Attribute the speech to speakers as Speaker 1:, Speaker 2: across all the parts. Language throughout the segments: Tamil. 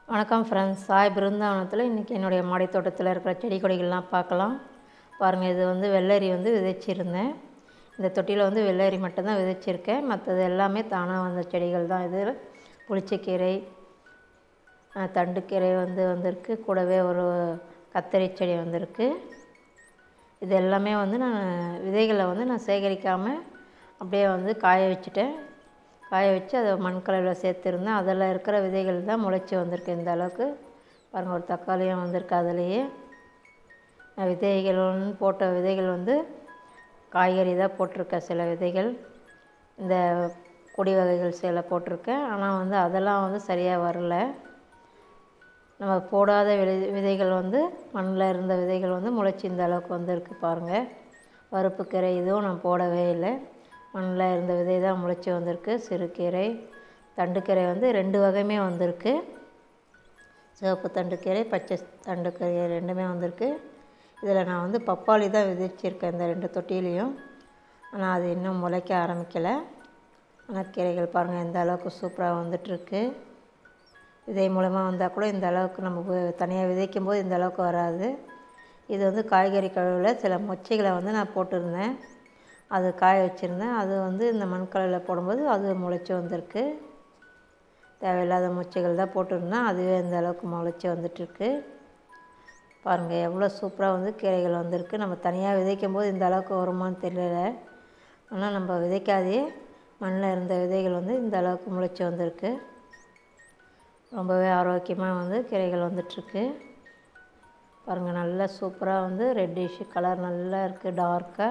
Speaker 1: வணக்கம் ஃப்ரெண்ட்ஸ் சாய் பிருந்தாவனத்தில் இன்றைக்கி என்னுடைய மாடி தோட்டத்தில் இருக்கிற செடி கொடிகள்லாம் பார்க்கலாம் பாருங்கள் இது வந்து வெள்ளரி வந்து விதைச்சிருந்தேன் இந்த தொட்டியில் வந்து வெள்ளரி மட்டும்தான் விதைச்சிருக்கேன் மற்றது எல்லாமே தானாக வந்த செடிகள் தான் இது புளிச்சக்கீரை அஹ், தண்டுக்கீரை வந்து வந்திருக்கு கூடவே ஒரு கத்தரி செடி வந்திருக்கு இது எல்லாமே வந்து நான் விதைகளை வந்து நான் சேகரிக்காமல் அப்படியே வந்து காய வச்சுட்டேன் காய வச்சு அதை மண்கலவில் சேர்த்துருந்தேன் அதில் இருக்கிற விதைகள் தான் முளைச்சி வந்திருக்கு இந்த அளவுக்கு பாருங்கள் ஒரு தக்காளியும் வந்திருக்கு அதுலேயே நான் விதைகள்னு போட்ட விதைகள் வந்து காய்கறி தான் போட்டிருக்கேன் சில விதைகள் இந்த கொடி வகைகள் சில போட்டிருக்கேன் ஆனால் வந்து அதெல்லாம் வந்து சரியாக வரல நம்ம போடாத விதை விதைகள் வந்து மண்ணில் இருந்த விதைகள் வந்து முளைச்சி இந்த அளவுக்கு வந்திருக்கு பாருங்கள் பருப்புக்கீரை இதுவும் நான் போடவே இல்லை மண்ணில் இருந்த விதை தான் முளைச்சி வந்திருக்கு சிறுகீரை தண்டுக்கீரை வந்து ரெண்டு வகையுமே வந்திருக்கு சிவப்பு தண்டுக்கீரை பச்சை தண்டுக்கீரை ரெண்டுமே வந்திருக்கு இதில் நான் வந்து பப்பாளி தான் விதைச்சிருக்கேன் இந்த ரெண்டு தொட்டிலையும் ஆனால் அது இன்னும் முளைக்க ஆரம்பிக்கலை ஆனால் கீரைகள் பாருங்கள் எந்த அளவுக்கு சூப்பராக வந்துட்டுருக்கு விதை மூலமாக வந்தால் கூட இந்த அளவுக்கு நம்ம தனியாக விதைக்கும் போது இந்த அளவுக்கு வராது இது வந்து காய்கறி கழுவில் சில மொச்சைகளை வந்து நான் போட்டிருந்தேன் அது காய வச்சுருந்தேன் அது வந்து இந்த மண்கலவில் போடும்போது அது முளைச்சி வந்திருக்கு தேவையில்லாத மொச்சைகள் தான் போட்டிருந்தேன் அதுவே இந்த அளவுக்கு முளைச்சி வந்துட்டுருக்கு பாருங்கள் எவ்வளோ சூப்பராக வந்து கீரைகள் வந்திருக்கு நம்ம தனியாக விதைக்கும் போது இந்த அளவுக்கு வருமான்னு தெரியல ஆனால் நம்ம விதைக்காதே மண்ணில் இருந்த விதைகள் வந்து இந்த அளவுக்கு முளைச்சி வந்திருக்கு ரொம்பவே ஆரோக்கியமாக வந்து கீரைகள் வந்துட்டுருக்கு பாருங்கள் நல்லா சூப்பராக வந்து ரெட்டிஷ் கலர் நல்லா இருக்குது டார்க்காக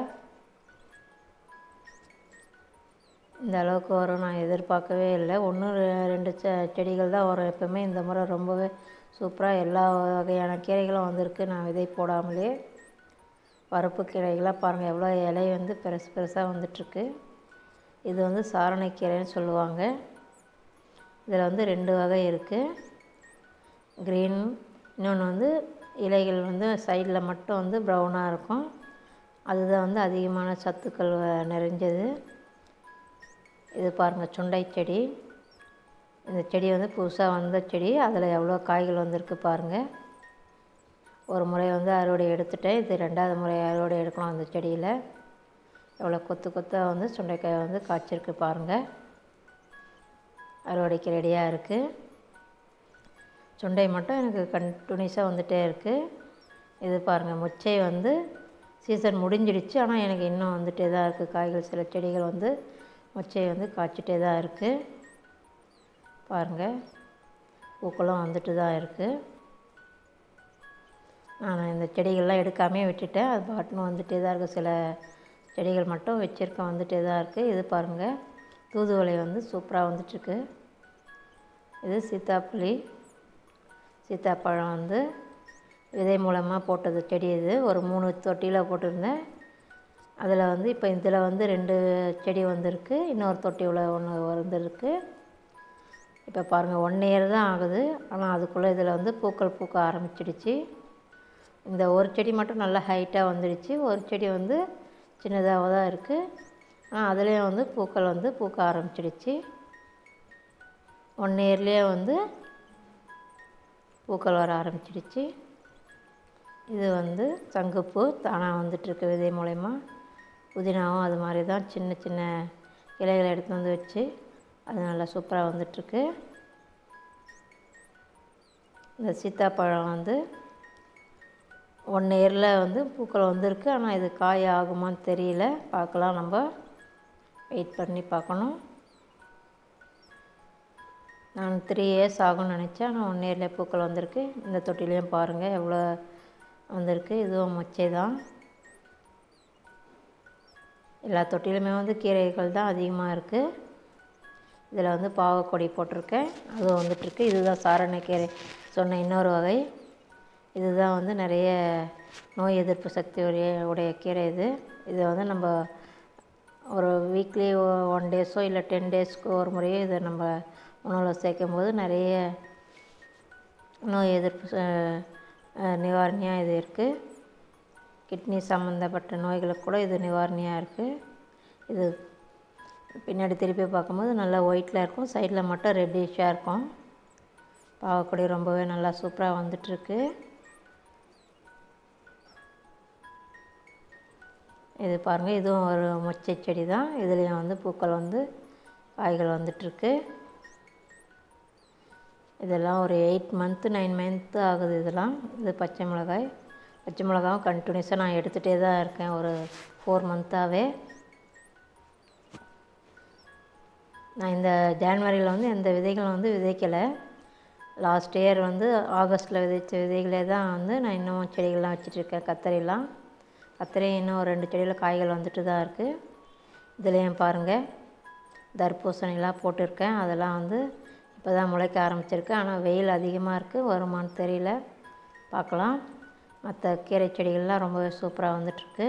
Speaker 1: இந்த அளவுக்கு வரும் நான் எதிர்பார்க்கவே இல்லை ஒன்று ரெண்டு செ செடிகள் தான் வரும் எப்போவுமே இந்த முறை ரொம்பவே சூப்பராக எல்லா வகையான கீரைகளும் வந்திருக்கு நான் விதை போடாமலே பருப்பு கீரைகளாக பாருங்கள் எவ்வளோ இலை வந்து பெருசு பெருசாக வந்துட்டுருக்கு இது வந்து சாரணைக்கீரைன்னு சொல்லுவாங்க இதில் வந்து ரெண்டு வகை இருக்குது க்ரீன் இன்னொன்று வந்து இலைகள் வந்து சைடில் மட்டும் வந்து ப்ரௌனாக இருக்கும் அதுதான் வந்து அதிகமான சத்துக்கள் வ- நிறைஞ்சது இது பாருங்கள் சுண்டை செடி இந்த செடி வந்து புதுசாக வந்த செடி அதில் எவ்வளோ காய்கள் வந்திருக்கு பாருங்கள் ஒரு முறை வந்து அறுவடை எடுத்துட்டேன் இது ரெண்டாவது முறை அறுவடை எடுக்கணும் அந்த செடியில் எவ்வளோ கொத்து கொத்தாக வந்து சுண்டைக்காய் வந்து காய்ச்சிருக்கு பாருங்கள் அறுவடைக்கு ரெடியாக இருக்குது சுண்டை மட்டும் எனக்கு கண்டினியூஸாக வந்துகிட்டே இருக்குது இது பாருங்கள் முச்சை வந்து சீசன் முடிஞ்சிடுச்சு ஆனால் எனக்கு இன்னும் வந்துகிட்டே தான் இருக்குது காய்கள் சில செடிகள் வந்து முச்சை வந்து காய்ச்சிட்டே தான் இருக்குது பாருங்கள் பூக்களும் வந்துட்டு தான் இருக்குது நான் இந்த செடிகள்லாம் எடுக்காமே விட்டுட்டேன் அது பாட்டுன்னு வந்துட்டே தான் இருக்குது சில செடிகள் மட்டும் வச்சுருக்கேன் வந்துட்டே தான் இருக்குது இது பாருங்கள் தூதுவளை வந்து சூப்பராக வந்துட்டுருக்கு இது சீத்தாப்புளி சீத்தாப்பழம் வந்து விதை மூலமாக போட்டது செடி இது ஒரு மூணு தொட்டியில் போட்டிருந்தேன் அதில் வந்து இப்போ இதில் வந்து ரெண்டு செடி வந்திருக்கு இன்னொரு தொட்டியில் ஒன்று வந்திருக்கு இப்போ பாருங்கள் ஒன் இயர் தான் ஆகுது ஆனால் அதுக்குள்ளே இதில் வந்து பூக்கள் பூக்க ஆரம்பிச்சிடுச்சு இந்த ஒரு செடி மட்டும் நல்லா ஹைட்டாக வந்துடுச்சு ஒரு செடி வந்து சின்னதாக தான் இருக்குது ஆனால் அதுலேயும் வந்து பூக்கள் வந்து பூக்க ஆரம்பிச்சிடுச்சு ஒன் இயர்லேயே வந்து பூக்கள் வர ஆரம்பிச்சிடுச்சு இது வந்து சங்குப்பூ தானாக வந்துட்டுருக்கு விதை மூலயமா புதினாவும் அது மாதிரி தான் சின்ன சின்ன இலைகளை எடுத்து வந்து வச்சு அது நல்லா சூப்பராக வந்துட்டுருக்கு இந்த சீத்தாப்பழம் வந்து ஒன் இயரில் வந்து பூக்கள் வந்திருக்கு ஆனால் இது காய் ஆகுமான்னு தெரியல பார்க்கலாம் நம்ம வெயிட் பண்ணி பார்க்கணும் நான் த்ரீ இயர்ஸ் ஆகும்னு நினச்சேன் ஆனால் ஒன் இயரில் பூக்கள் வந்திருக்கு இந்த தொட்டிலையும் பாருங்கள் எவ்வளோ வந்திருக்கு இதுவும் மொச்சை தான் எல்லா தொட்டிலுமே வந்து கீரைகள் தான் அதிகமாக இருக்குது இதில் வந்து பாவக்கொடி போட்டிருக்கேன் அதுவும் வந்துட்டுருக்கு இதுதான் சாரணைக்கீரை சொன்ன இன்னொரு வகை இதுதான் வந்து நிறைய நோய் எதிர்ப்பு சக்தி உடைய உடைய கீரை இது இதை வந்து நம்ம ஒரு வீக்லி ஒன் டேஸோ இல்லை டென் டேஸ்க்கு ஒரு முறையோ இதை நம்ம உணவில் சேர்க்கும் போது நிறைய நோய் எதிர்ப்பு ச- அஹ் நிவாரணியாக இது இருக்குது கிட்னி சம்மந்தப்பட்ட நோய்களுக்கு கூட இது நிவாரணியாக இருக்குது இது பின்னாடி திருப்பி பார்க்கும்போது நல்லா ஒயிட்டில் இருக்கும் சைடில் மட்டும் ரெட்டிஷாக இருக்கும் பாவக்கொடி ரொம்பவே நல்லா சூப்பராக வந்துட்டுருக்கு இது பாருங்கள் இதுவும் ஒரு மொச்சை செடி தான் இதுலேயும் வந்து பூக்கள் வந்து காய்கள் வந்துட்டுருக்கு இதெல்லாம் ஒரு எயிட் மந்த்து நைன் மந்த்து ஆகுது இதெல்லாம் இது பச்சை மிளகாய் பச்சை மிளகாவும் கண்டினியூஸாக நான் எடுத்துகிட்டே தான் இருக்கேன் ஒரு ஃபோர் மந்த்தாகவே நான் இந்த ஜான்வரியில் வந்து எந்த விதைகளும் வந்து விதைக்கலை லாஸ்ட் இயர் வந்து ஆகஸ்ட்டில் விதைச்ச விதைகளே தான் வந்து நான் இன்னும் செடிகள்லாம் வச்சிட்ருக்கேன் கத்தரிலாம் கத்திரி இன்னும் ஒரு ரெண்டு செடியில் காய்கள் வந்துட்டு தான் இருக்குது இதுலேயும் பாருங்கள் தர்பூசணிலாம் போட்டிருக்கேன் அதெல்லாம் வந்து இப்போ தான் முளைக்க ஆரம்பிச்சிருக்கு ஆனால் வெயில் அதிகமாக இருக்குது வருமானு தெரியல பார்க்கலாம் மற்ற கீரை செடிகள்லாம் ரொம்பவே சூப்பராக வந்துட்டுருக்கு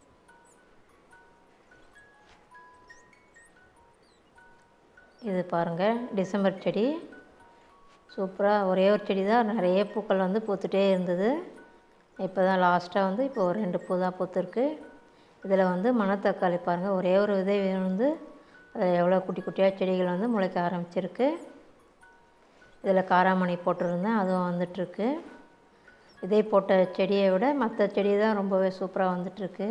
Speaker 1: இது பாருங்கள் டிசம்பர் செடி சூப்பராக ஒரே ஒரு செடி தான் நிறைய பூக்கள் வந்து பூத்துட்டே இருந்தது இப்போ தான் லாஸ்ட்டாக வந்து இப்போ ஒரு ரெண்டு பூ தான் பூத்துருக்கு இதில் வந்து மணத்தக்காளி பாருங்கள் ஒரே ஒரு விதை வந்து அதில் எவ்வளோ குட்டி குட்டியாக செடிகள் வந்து முளைக்க ஆரம்பிச்சிருக்கு இதில் காராமணி போட்டிருந்தேன் அதுவும் வந்துட்டுருக்கு விதை போட்ட செடியை விட மற்ற செடி தான் ரொம்பவே சூப்பராக வந்துட்டுருக்கு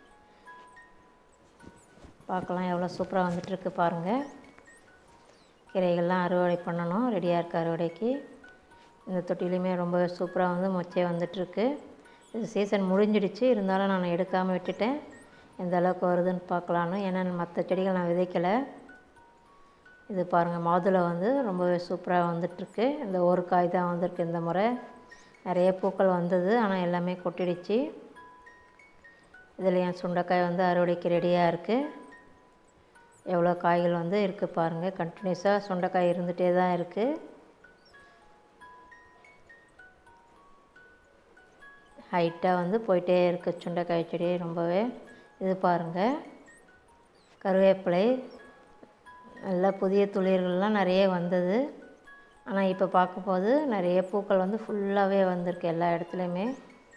Speaker 1: பார்க்கலாம் எவ்வளோ சூப்பராக வந்துட்டுருக்கு பாருங்கள் கீரைகள்லாம் அறுவடை பண்ணணும் ரெடியாக இருக்க அறுவடைக்கு இந்த தொட்டிலையுமே ரொம்பவே சூப்பராக வந்து மொச்சை வந்துட்டுருக்கு இது சீசன் முடிஞ்சிடுச்சு இருந்தாலும் நான் எடுக்காமல் விட்டுட்டேன் எந்த அளவுக்கு வருதுன்னு பார்க்கலான்னு ஏன்னா மற்ற செடிகள் நான் விதைக்கலை இது பாருங்கள் மாதுளை வந்து ரொம்பவே சூப்பராக வந்துட்டுருக்கு இந்த ஒரு காய் தான் வந்திருக்கு இந்த முறை நிறைய பூக்கள் வந்தது ஆனால் எல்லாமே கொட்டிடுச்சு இதில் என் சுண்டைக்காய் வந்து அறுவடைக்கு ரெடியாக இருக்குது எவ்வளோ காய்கள் வந்து இருக்குது பாருங்கள் கண்டினியூஸாக சுண்டைக்காய் இருந்துகிட்டே தான் இருக்குது ஹைட்டாக வந்து போயிட்டே இருக்குது சுண்டைக்காய் செடி ரொம்பவே இது பாருங்கள் கருவேப்பிலை நல்ல புதிய துளிர்கள்லாம் நிறைய வந்தது ஆனால் இப்போ பார்க்கும்போது நிறைய பூக்கள் வந்து ஃபுல்லாகவே வந்திருக்கு எல்லா இடத்துலையுமே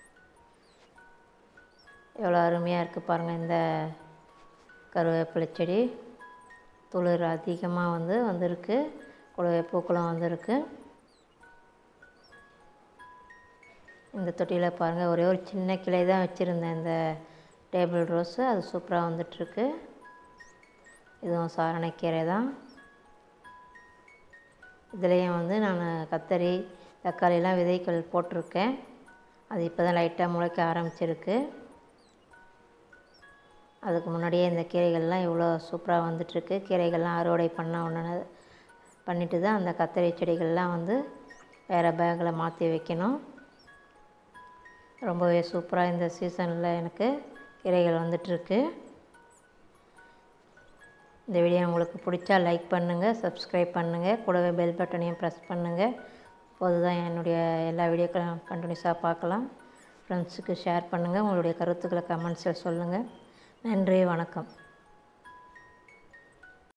Speaker 1: எவ்வளோ அருமையாக இருக்குது பாருங்கள் இந்த கருவேப்பிலை செடி துளிர் அதிகமாக வந்து வந்திருக்கு கூடவே பூக்களும் வந்திருக்கு இந்த தொட்டியில் பாருங்கள் ஒரே ஒரு சின்ன கிளை தான் வச்சுருந்தேன் இந்த டேபிள் ரோஸு அது சூப்பராக வந்துட்டுருக்கு இதுவும் சாரணைக்கீரை தான் இதுலேயும் வந்து நான் கத்தரி தக்காளிலாம் விதைகள் போட்டிருக்கேன் அது இப்போ தான் லைட்டாக முளைக்க ஆரம்பிச்சிருக்கு அதுக்கு முன்னாடியே இந்த கீரைகள்லாம் இவ்வளோ சூப்பராக வந்துட்டுருக்கு கீரைகள்லாம் அறுவடை பண்ண உடனே பண்ணிட்டு தான் அந்த கத்தரி செடிகள்லாம் வந்து வேறு பேக்கில் மாற்றி வைக்கணும் ரொம்பவே சூப்பராக இந்த சீசனில் எனக்கு கீரைகள் வந்துட்டுருக்கு இந்த வீடியோ உங்களுக்கு பிடிச்சா லைக் பண்ணுங்கள் சப்ஸ்கிரைப் பண்ணுங்கள் கூடவே பெல் பட்டனையும் ப்ரெஸ் பண்ணுங்கள் அப்போது தான் என்னுடைய எல்லா வீடியோக்களும் கண்டினியூஸாக பார்க்கலாம் ஃப்ரெண்ட்ஸுக்கு ஷேர் பண்ணுங்கள் உங்களுடைய கருத்துக்களை கமெண்ட்ஸில் சொல்லுங்கள் நன்றி வணக்கம்